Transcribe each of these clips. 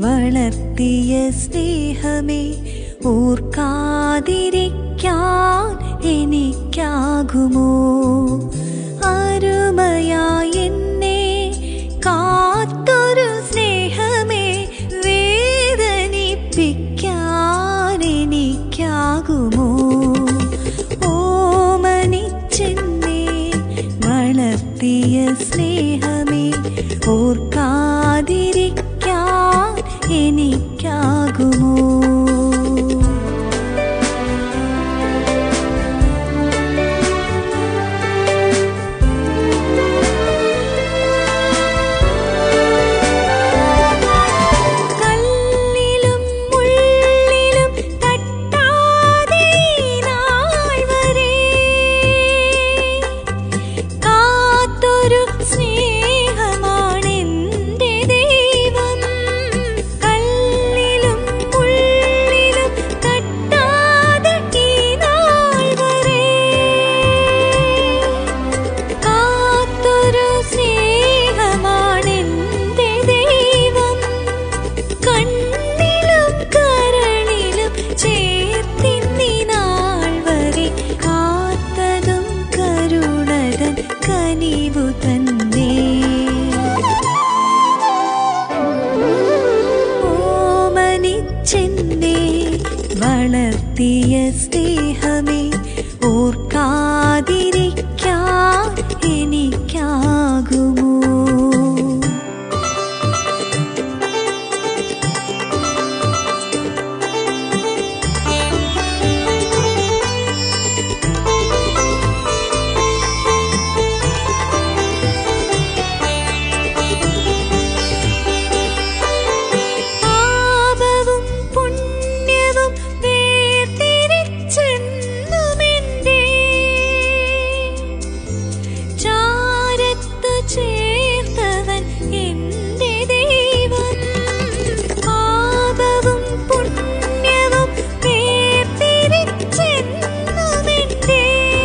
വളർത്തിയ സ്നേഹമേ ഓർക്കാതിരിക്കാൻ എനിക്കാകുമോ അരുമയായി എന്നെ കാത്തൊരു സ്നേഹമേ വേദനിപ്പിക്കാൻ എനിക്കാകുമോ ഓമനിച്ചെന്നെ വളർത്തിയ സ്നേഹമേ ഓർക്കാതിരിക്കാൻ എനിക്കാകുമോ കല്ലിലും മുള്ളിലും തട്ടാതെ ഈ നാൾ വരെ കാത്തൊരു സ്നേഹമാണെന്റെ ദൈവം കല്ലിലും മുള്ളിലും തട്ടാതെ ഈ നാൾ വരെ കാത്തൊരു സ്നേഹമാണെന്റെ ദൈവം കണ്ണിലും കരളിലും ചേർത്തിന്നിനാൾ വരെ കാത്തതും കരുണതൻ കനിവു തന്നെ ഓമനിച്ചെന്നെ വളർത്തിയ സ്നേഹമേ ഓർക്കാതിരിക്കാൻ എനിക്കാകുമോ പാപവും പുണ്യവും വേർതിരിച്ചെന്നുമെന്റെ ചാരത്തു ചേർത്തവൻ എന്റെ ദൈവം പാപവും പുണ്യവും വേർതിരിച്ചെന്നുമെന്റെ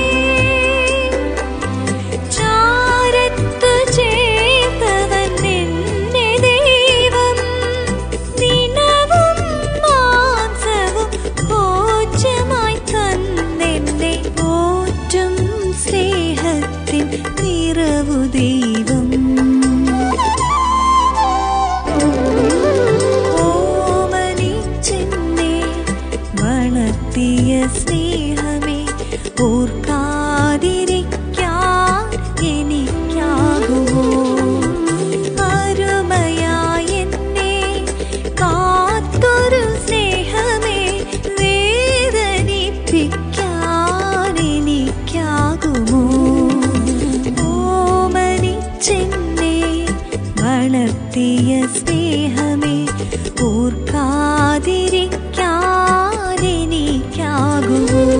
ചാരത്തു ചേർത്തവൻ എന്റെ ദൈവം ദിനവും മാംസവും ഭോജ്യമായി തന്നെന്നെ പോറ്റും സ്നേഹത്തിൻ നിറവു ദൈവം ഓമനിച്ചെന്നെ വളർത്തിയ സ്നേഹമേ ഓർക്കാതിരിക്കാൻ എനിക്കാകുമോ അരുമയായി എന്നെ കാത്തൊരു സ്നേഹമേ വേദനിപ്പിക്കാൻ എനിക്കാകുമോ ഓമനിച്ചെന്നെ വളർത്തിയ സ്നേഹമേ ഓർക്കാതിരിക്കാൻ എനിക്കാകുമോ